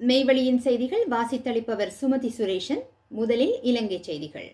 மெய்வழியின் செய்திகள் வாசித்தளிப்பவர் சுமதி சுரேஷன் முதலில் இலங்கை செய்திகள்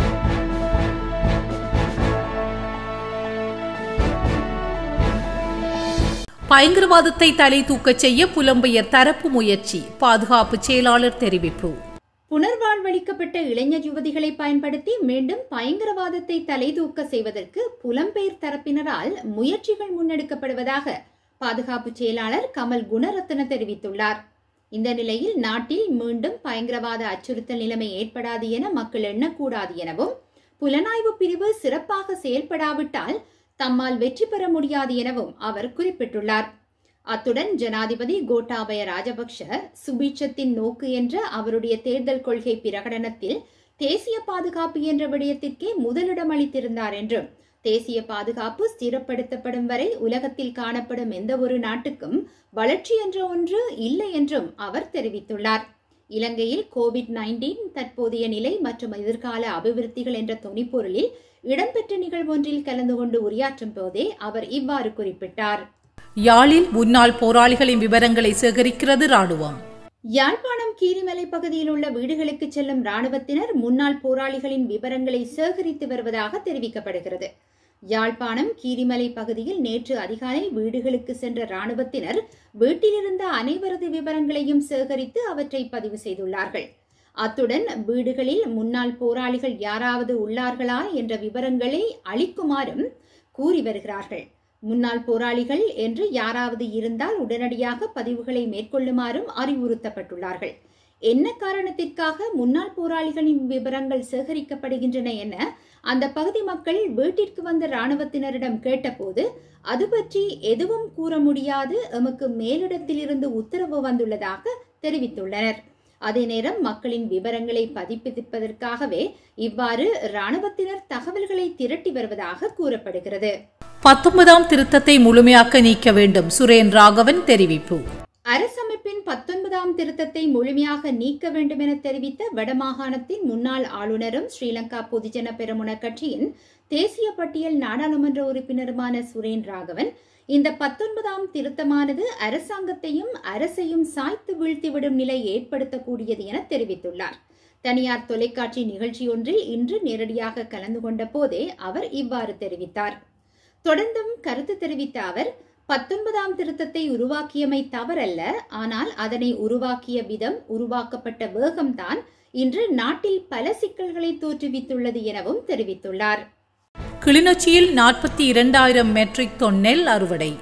பயங்கரவாதத்தை தலை தூக்கச் செய்ய புலம்பெயர் தரப்பு முயற்சி பாதுகாப்பு செயலாளர் தெரிவிப்பு புனர்வாழ்வளிக்கப்பட்ட இளைஞர் யுவதிகளை பயன்படுத்தி மீண்டும் பயங்கரவாதத்தை தலை தூக்க செய்வதற்கு புலம்பெயர் தரப்பினரால் முயற்சிகள் முன்னெடுக்கப்படுவதாக பாதுகாப்பு செயலாளர் கமல் குணரத்ன தெரிவித்துள்ளார் இந்த நிலையில் நாட்டில் மீண்டும் பயங்கரவாத அச்சுறுத்தல் நிலைமை ஏற்படாது என மக்கள் எண்ணக்கூடாது எனவும் புலனாய்வு பிரிவு சிறப்பாக செயல்படாவிட்டால் தம்மால் வெற்றி பெற முடியாது எனவும் அவர் குறிப்பிட்டுள்ளார் அத்துடன் ஜனாதிபதி கோட்டாபய ராஜபக்ஷ சுபீட்சத்தின் நோக்கு என்ற அவருடைய தேர்தல் கொள்கை பிரகடனத்தில் தேசிய பாதுகாப்பு என்ற விடயத்திற்கே முதலிடம் அளித்திருந்தார் என்றும் தேசிய பாதுகாப்பு ஸ்திரப்படுத்தப்படும் வரை உலகத்தில் காணப்படும் எந்த ஒரு நாட்டுக்கும் வளர்ச்சி என்ற ஒன்று இல்லை என்றும் அவர் தெரிவித்துள்ளார் இலங்கையில் கோவிட் நைன்டீன் தற்போதைய நிலை மற்றும் எதிர்கால அபிவிருத்திகள் என்ற துணிப்பொருளில் இடம்பெற்ற நிகழ்வொன்றில் கலந்து கொண்டு உரையாற்றும் போதே அவர் இவ்வாறு குறிப்பிட்டார் யாழில் முன்னாள் போராளிகளின் விவரங்களை சேகரிக்கிறது ராணுவம் யாழ்ப்பாணம் கீரிமலை பகுதியில் உள்ள வீடுகளுக்கு செல்லும் ராணுவத்தினர் முன்னாள் போராளிகளின் விவரங்களை சேகரித்து வருவதாக தெரிவிக்கப்படுகிறது யாழ்ப்பாணம் கீரிமலை பகுதியில் நேற்று அதிகாலை வீடுகளுக்கு சென்ற ராணுவத்தினர் வீட்டிலிருந்த அனைவரது விவரங்களையும் சேகரித்து அவற்றை பதிவு செய்துள்ளார்கள் அத்துடன் வீடுகளில் முன்னாள் போராளிகள் யாராவது உள்ளார்களா என்ற விவரங்களை அளிக்குமாறும் கூறி வருகிறார்கள் முன்னாள் போராளிகள் என்று யாராவது இருந்தால் உடனடியாக பதிவுகளை மேற்கொள்ளுமாறும் அறிவுறுத்தப்பட்டுள்ளார்கள் என்ன காரணத்திற்காக முன்னாள் போராளிகளின் விவரங்கள் சேகரிக்கப்படுகின்றன என அந்த பகுதி மக்கள் வீட்டிற்கு வந்த ராணுவத்தினரிடம் கேட்டபோது அது பற்றி எதுவும் கூற முடியாது எமக்கு மேலிடத்திலிருந்து உத்தரவு வந்துள்ளதாக தெரிவித்துள்ளனர் அதே நேரம் மக்களின் விவரங்களை பதிப்பிப்பதற்காகவே இவ்வாறு ராணுவத்தினர் தகவல்களை திரட்டி வருவதாக கூறப்படுகிறது பத்தொன்பதாம் திருத்தத்தை முழுமையாக்க நீக்க வேண்டும் சுரேன் ராகவன் தெரிவிப்பு அரசமைப்பின் பத்தொன்பதாம் திருத்தத்தை முழுமையாக நீக்க வேண்டும் என தெரிவித்த வடமாகாணத்தின் முன்னாள் ஆளுநரும் ஸ்ரீலங்கா பொதுஜன பெரமுன கட்சியின் தேசிய பட்டியல் நாடாளுமன்ற உறுப்பினருமான சுரேன் ராகவன் இந்த பத்தொன்பதாம் திருத்தமானது அரசாங்கத்தையும் அரசையும் சாய்த்து வீழ்த்திவிடும் நிலை ஏற்படுத்தக்கூடியது என தெரிவித்துள்ளார் தனியார் தொலைக்காட்சி நிகழ்ச்சியொன்றில் இன்று நேரடியாக கலந்து கொண்ட போதே அவர் இவ்வாறு தெரிவித்தார் தொடர்ந்தும் கருத்து தெரிவித்த அவர் பத்தொன்பதாம் திருத்தத்தை உருவாக்கியமை தவறல்ல ஆனால் அதனை உருவாக்கிய விதம் உருவாக்கப்பட்ட வேகம்தான் இன்று நாட்டில் பல சிக்கல்களை தோற்றுவித்துள்ளது எனவும் தெரிவித்துள்ளார் கிளிநொச்சியில் நாற்பத்தி இரண்டாயிரம் மெட்ரிக் தொன் நெல் அறுவடை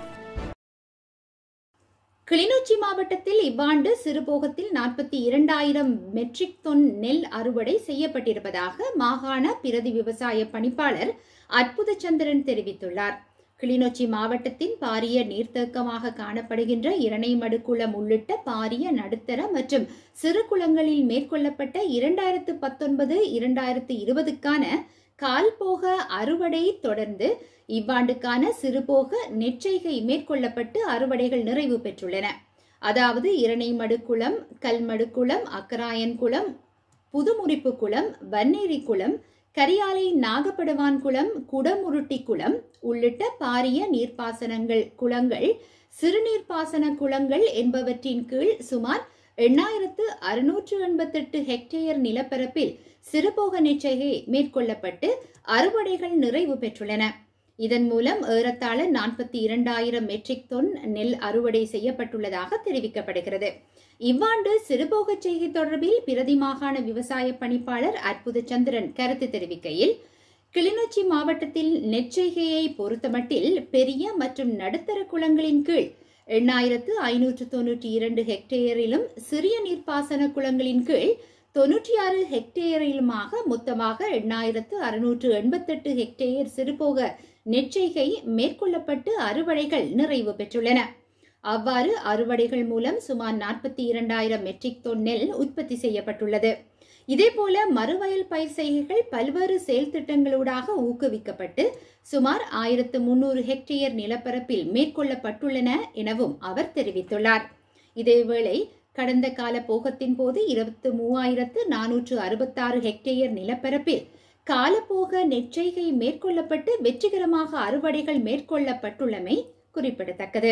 கிளிநொச்சி மாவட்டத்தில் இவ்வாண்டு சிறுபோகத்தில் நாற்பத்தி இரண்டாயிரம் மெட்ரிக் தொன் நெல் அறுவடை செய்யப்பட்டிருப்பதாக மாகாண பிரதி விவசாய பணிப்பாளர் அற்புதச்சந்திரன் தெரிவித்துள்ளார் கிளிநொச்சி மாவட்டத்தின் பாரிய நீர்த்தேக்கமாக காணப்படுகின்ற இரணைமடு குளம் உள்ளிட்ட பாரிய நடுத்தர மற்றும் சிறு குளங்களில் மேற்கொள்ளப்பட்ட இரண்டாயிரத்து பத்தொன்பது இரண்டாயிரத்து இருபதுக்கான கால்போக அறுவடை தொடர்ந்து இவ்வாண்டுக்கான சிறுபோக நெற்செய்கை மேற்கொள்ளப்பட்டு அறுவடைகள் நிறைவு பெற்றுள்ளன அதாவது இரணைமடு குளம் கல்மடு குளம் அக்கராயன் குளம் புதுமுறிப்பு குளம் வன்னேரி குளம் கரியாலை நாகப்படவான் குளம் குடமுருட்டி குளம் உள்ளிட்ட பாரிய நீர்ப்பாசனங்கள் குளங்கள் சிறுநீர்ப்பாசன குளங்கள் என்பவற்றின் கீழ் சுமார் எண்ணாயிரத்து அறுநூற்று எண்பத்தெட்டு ஹெக்டேயர் நிலப்பரப்பில் சிறுபோக நிச்சயை மேற்கொள்ளப்பட்டு அறுவடைகள் நிறைவு பெற்றுள்ளன இதன் மூலம் ஏறத்தாழ நாற்பத்தி இரண்டாயிரம் மெட்ரிக் தொன் நெல் அறுவடை செய்யப்பட்டுள்ளதாக தெரிவிக்கப்படுகிறது இவ்வாண்டு சிறுபோக செய்கை தொடர்பில் பிரதி மாகாண விவசாய பணிப்பாளர் அற்புத சந்திரன் கருத்து தெரிவிக்கையில் கிளிநொச்சி மாவட்டத்தில் நெற்செய்கையை பொறுத்தமட்டில் பெரிய மற்றும் நடுத்தர குளங்களின் கீழ் எண்ணாயிரத்து ஐநூற்று தொன்னூற்றி இரண்டு ஹெக்டேயரிலும் சிறிய நீர்ப்பாசன குளங்களின் கீழ் தொன்னூற்றி ஆறு ஹெக்டேயரிலுமாக மொத்தமாக எண்ணாயிரத்து அறுநூற்று எண்பத்தெட்டு ஹெக்டேயர் சிறுபோக நெற்செய்கை மேற்கொள்ளப்பட்டு அறுவடைகள் நிறைவு பெற்றுள்ளன அவ்வாறு அறுவடைகள் மூலம் சுமார் நாற்பத்தி இரண்டாயிரம் மெட்ரிக் தொன் நெல் உற்பத்தி செய்யப்பட்டுள்ளது இதேபோல மறுவயல் பயிர் செய்கைகள் பல்வேறு செயல் திட்டங்களூடாக ஊக்குவிக்கப்பட்டு சுமார் ஆயிரத்து முன்னூறு ஹெக்டேயர் நிலப்பரப்பில் மேற்கொள்ளப்பட்டுள்ளன எனவும் அவர் தெரிவித்துள்ளார் இதேவேளை கடந்த கால போகத்தின் போது இருபத்து மூவாயிரத்து நானூற்று அறுபத்தாறு ஹெக்டேயர் நிலப்பரப்பில் காலப்போக நெற்செய்கை மேற்கொள்ளப்பட்டு வெற்றிகரமாக அறுவடைகள் மேற்கொள்ளப்பட்டுள்ளமை குறிப்பிடத்தக்கது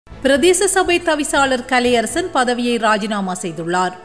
பிரதேச சபை தவிசாளர் கலையரசன் பதவியை ராஜினாமா செய்துள்ளார்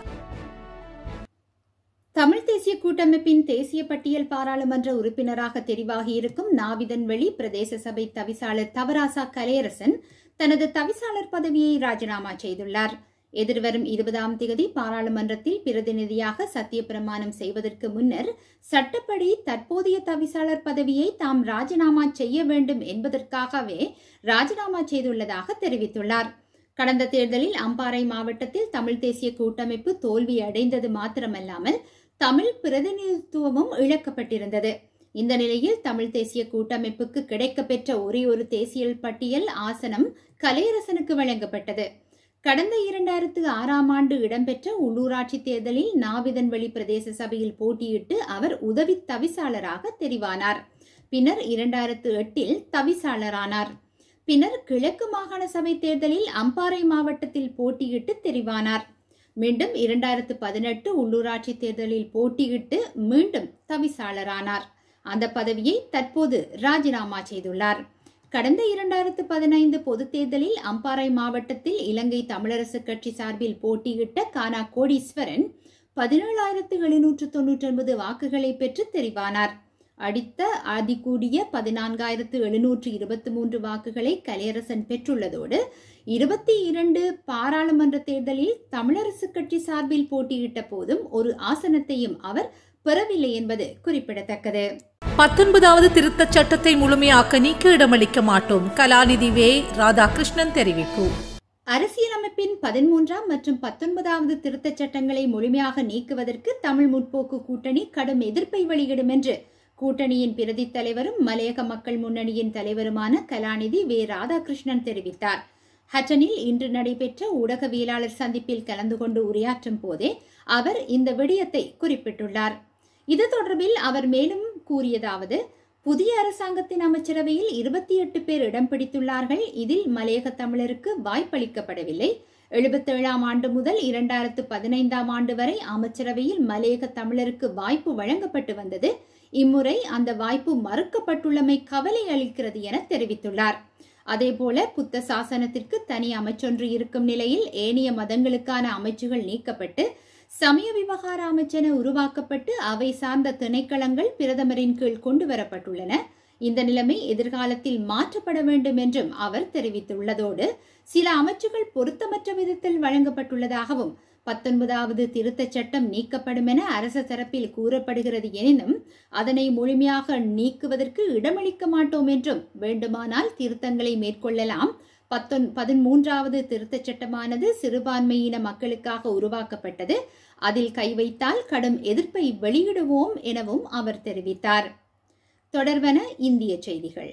தமிழ் தேசிய கூட்டமைப்பின் தேசிய பட்டியல் பாராளுமன்ற உறுப்பினராக தெரிவாகியிருக்கும் நாவிதன்வெளி பிரதேச சபை தவிசாளர் தவராசா கலையரசன் தனது தவிசாளர் பதவியை ராஜினாமா செய்துள்ளார் எதிர்வரும் இருபதாம் தேதி பாராளுமன்றத்தில் பிரதிநிதியாக சத்தியப்பிரமாணம் செய்வதற்கு முன்னர் சட்டப்படி தற்போதைய தவிசாளர் பதவியை தாம் ராஜினாமா செய்ய வேண்டும் என்பதற்காகவே ராஜினாமா செய்துள்ளதாக தெரிவித்துள்ளார் கடந்த தேர்தலில் அம்பாறை மாவட்டத்தில் தமிழ் தேசிய கூட்டமைப்பு தோல்வி அடைந்தது மாத்திரமல்லாமல் தமிழ் பிரதிநிதித்துவமும் இழக்கப்பட்டிருந்தது இந்த நிலையில் தமிழ் தேசிய கூட்டமைப்புக்கு கிடைக்கப்பெற்ற ஒரே ஒரு தேசிய பட்டியல் ஆசனம் கலையரசனுக்கு வழங்கப்பட்டது கடந்த இரண்டாயிரத்து ஆறாம் ஆண்டு இடம்பெற்ற உள்ளூராட்சி தேர்தலில் நாவிதன்வெளி பிரதேச சபையில் போட்டியிட்டு அவர் உதவி தவிசாளராக தெரிவானார் பின்னர் இரண்டாயிரத்து எட்டில் தவிசாளரானார் பின்னர் கிழக்கு மாகாண சபை தேர்தலில் அம்பாறை மாவட்டத்தில் போட்டியிட்டு தெரிவானார் மீண்டும் இரண்டாயிரத்து பதினெட்டு உள்ளூராட்சி தேர்தலில் போட்டியிட்டு மீண்டும் தவிசாளரானார் அந்த பதவியை தற்போது ராஜினாமா செய்துள்ளார் கடந்த இரண்டாயிரத்து பதினைந்து பொதுத் தேர்தலில் அம்பாறை மாவட்டத்தில் இலங்கை தமிழரசு கட்சி சார்பில் போட்டியிட்ட கானா கோடீஸ்வரன் பதினேழாயிரத்து எழுநூற்று தொன்னூற்றி ஒன்பது வாக்குகளை பெற்று தெரிவானார் அடித்த அதிகூடிய பதினான்காயிரத்து எழுநூற்று இருபத்தி மூன்று வாக்குகளை கலையரசன் பெற்றுள்ளதோடு இருபத்தி இரண்டு பாராளுமன்ற தேர்தலில் தமிழரசு கட்சி சார்பில் போட்டியிட்ட போதும் ஒரு ஆசனத்தையும் அவர் பெறவில்லை என்பது குறிப்பிடத்தக்கது பத்தொன்பதாவது திருத்தச் சட்டத்தை முழுமையாக்க நீக்க இடமளிக்க மாட்டோம் கலாநிதி வே ராதாகிருஷ்ணன் தெரிவிப்பு அரசியலமைப்பின் பதிமூன்றாம் மற்றும் பத்தொன்பதாவது திருத்தச் சட்டங்களை முழுமையாக நீக்குவதற்கு தமிழ் முற்போக்கு கூட்டணி கடும் எதிர்ப்பை வெளியிடும் என்று கூட்டணியின் பிரதி தலைவரும் மலையக மக்கள் முன்னணியின் தலைவருமான கலாநிதி வே ராதாகிருஷ்ணன் தெரிவித்தார் ஹட்டனில் இன்று நடைபெற்ற ஊடகவியலாளர் சந்திப்பில் கலந்து கொண்டு உரையாற்றும் போதே அவர் இந்த விடயத்தை குறிப்பிட்டுள்ளார் இது தொடர்பில் அவர் மேலும் கூறியதாவது புதிய அரசாங்கத்தின் அமைச்சரவையில் இருபத்தி எட்டு பேர் இடம் பிடித்துள்ளார்கள் இதில் மலையக தமிழருக்கு வாய்ப்பளிக்கப்படவில்லை எழுபத்தேழாம் ஆண்டு முதல் இரண்டாயிரத்து பதினைந்தாம் ஆண்டு வரை அமைச்சரவையில் மலையக தமிழருக்கு வாய்ப்பு வழங்கப்பட்டு வந்தது இம்முறை அந்த வாய்ப்பு மறுக்கப்பட்டுள்ளமை கவலை அளிக்கிறது என தெரிவித்துள்ளார் அதேபோல புத்த சாசனத்திற்கு தனி அமைச்சொன்று இருக்கும் நிலையில் ஏனைய மதங்களுக்கான அமைச்சுகள் நீக்கப்பட்டு சமய விவகார அமைச்சென உருவாக்கப்பட்டு அவை சார்ந்த திணைக்களங்கள் பிரதமரின் கீழ் கொண்டு வரப்பட்டுள்ளன இந்த நிலைமை எதிர்காலத்தில் மாற்றப்பட வேண்டும் என்றும் அவர் தெரிவித்துள்ளதோடு சில அமைச்சுகள் பொருத்தமற்ற விதத்தில் வழங்கப்பட்டுள்ளதாகவும் பத்தொன்பதாவது திருத்தச் சட்டம் நீக்கப்படும் என அரசு தரப்பில் கூறப்படுகிறது எனினும் அதனை முழுமையாக நீக்குவதற்கு இடமளிக்க மாட்டோம் என்றும் வேண்டுமானால் திருத்தங்களை மேற்கொள்ளலாம் பத்தொன் பதிமூன்றாவது திருத்தச் சட்டமானது சிறுபான்மையின மக்களுக்காக உருவாக்கப்பட்டது அதில் கை வைத்தால் கடும் எதிர்ப்பை வெளியிடுவோம் எனவும் அவர் தெரிவித்தார் தொடர்வன இந்திய செய்திகள்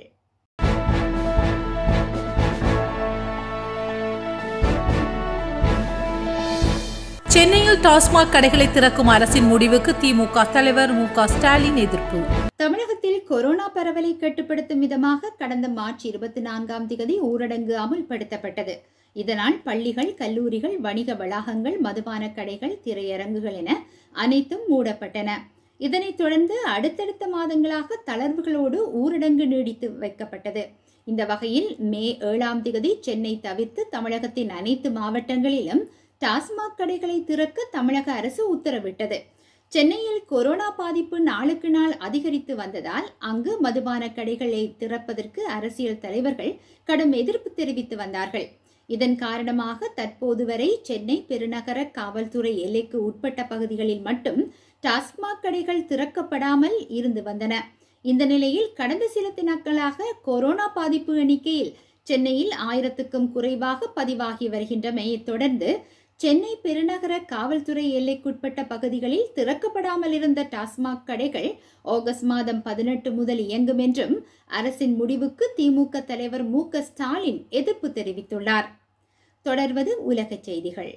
சென்னையில் டாஸ்மாக் கடைகளை திறக்கும் அரசின் முடிவுக்கு திமுக தலைவர் மு க ஸ்டாலின் எதிர்ப்பு தமிழகத்தில் கொரோனா பரவலை கட்டுப்படுத்தும் விதமாக கடந்த மார்ச் இருபத்தி நான்காம் திகதி ஊரடங்கு அமுல்படுத்தப்பட்டது இதனால் பள்ளிகள் கல்லூரிகள் வணிக வளாகங்கள் மதுபான கடைகள் திரையரங்குகள் என அனைத்தும் மூடப்பட்டன இதனைத் தொடர்ந்து அடுத்தடுத்த மாதங்களாக தளர்வுகளோடு ஊரடங்கு நீடித்து வைக்கப்பட்டது இந்த வகையில் மே ஏழாம் திகதி சென்னை தவிர்த்து தமிழகத்தின் அனைத்து மாவட்டங்களிலும் டாஸ்மாக் கடைகளை திறக்க தமிழக அரசு உத்தரவிட்டது சென்னையில் கொரோனா பாதிப்பு நாளுக்கு நாள் அதிகரித்து வந்ததால் அங்கு மதுபான கடைகளை திறப்பதற்கு அரசியல் தலைவர்கள் கடும் எதிர்ப்பு தெரிவித்து வந்தார்கள் இதன் காரணமாக தற்போது வரை சென்னை பெருநகர காவல்துறை எல்லைக்கு உட்பட்ட பகுதிகளில் மட்டும் டாஸ்மாக் கடைகள் திறக்கப்படாமல் இருந்து வந்தன இந்த நிலையில் கடந்த சில நாட்களாக கொரோனா பாதிப்பு எண்ணிக்கையில் சென்னையில் ஆயிரத்துக்கும் குறைவாக பதிவாகி வருகின்றமையை தொடர்ந்து சென்னை பெருநகர காவல்துறை எல்லைக்குட்பட்ட பகுதிகளில் திறக்கப்படாமல் இருந்த டாஸ்மாக் கடைகள் ஆகஸ்ட் மாதம் பதினெட்டு முதல் இயங்கும் என்றும் அரசின் முடிவுக்கு திமுக தலைவர் மு க ஸ்டாலின் எதிர்ப்பு தெரிவித்துள்ளார் தொடர்வது உலகச் செய்திகள்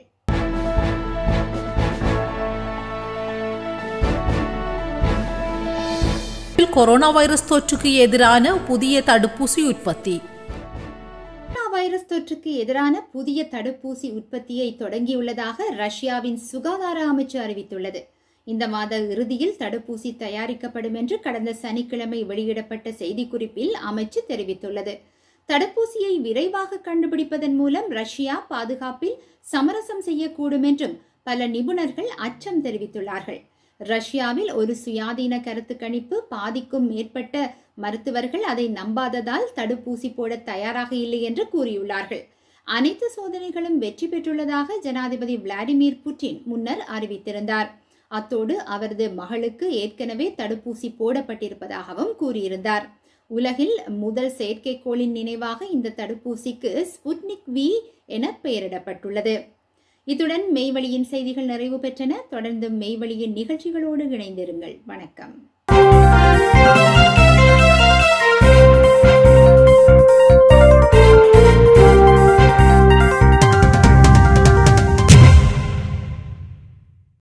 கொரோனா வைரஸ் தொற்றுக்கு எதிரான புதிய தடுப்பூசி உற்பத்தி கொரோனா வைரஸ் தொற்றுக்கு எதிரான புதிய தடுப்பூசி உற்பத்தியை தொடங்கியுள்ளதாக ரஷ்யாவின் சுகாதார அமைச்சு அறிவித்துள்ளது இந்த மாத இறுதியில் தடுப்பூசி தயாரிக்கப்படும் என்று கடந்த சனிக்கிழமை வெளியிடப்பட்ட செய்திக்குறிப்பில் அமைச்சு தெரிவித்துள்ளது தடுப்பூசியை விரைவாக கண்டுபிடிப்பதன் மூலம் ரஷ்யா பாதுகாப்பில் சமரசம் செய்யக்கூடும் என்றும் பல நிபுணர்கள் அச்சம் தெரிவித்துள்ளார்கள் ரஷ்யாவில் ஒரு சுயாதீன கருத்து கணிப்பு பாதிக்கும் மேற்பட்ட மருத்துவர்கள் அதை நம்பாததால் தடுப்பூசி போட தயாராக இல்லை என்று கூறியுள்ளார்கள் அனைத்து சோதனைகளும் வெற்றி பெற்றுள்ளதாக ஜனாதிபதி விளாடிமிர் புட்டின் முன்னர் அறிவித்திருந்தார் அத்தோடு அவரது மகளுக்கு ஏற்கனவே தடுப்பூசி போடப்பட்டிருப்பதாகவும் கூறியிருந்தார் உலகில் முதல் செயற்கைக்கோளின் நினைவாக இந்த தடுப்பூசிக்கு ஸ்புட்னிக் வி என பெயரிடப்பட்டுள்ளது இத்துடன் மெய்வழியின் செய்திகள் நிறைவு பெற்றன தொடர்ந்து மெய்வழியின் நிகழ்ச்சிகளோடு இணைந்திருங்கள் வணக்கம்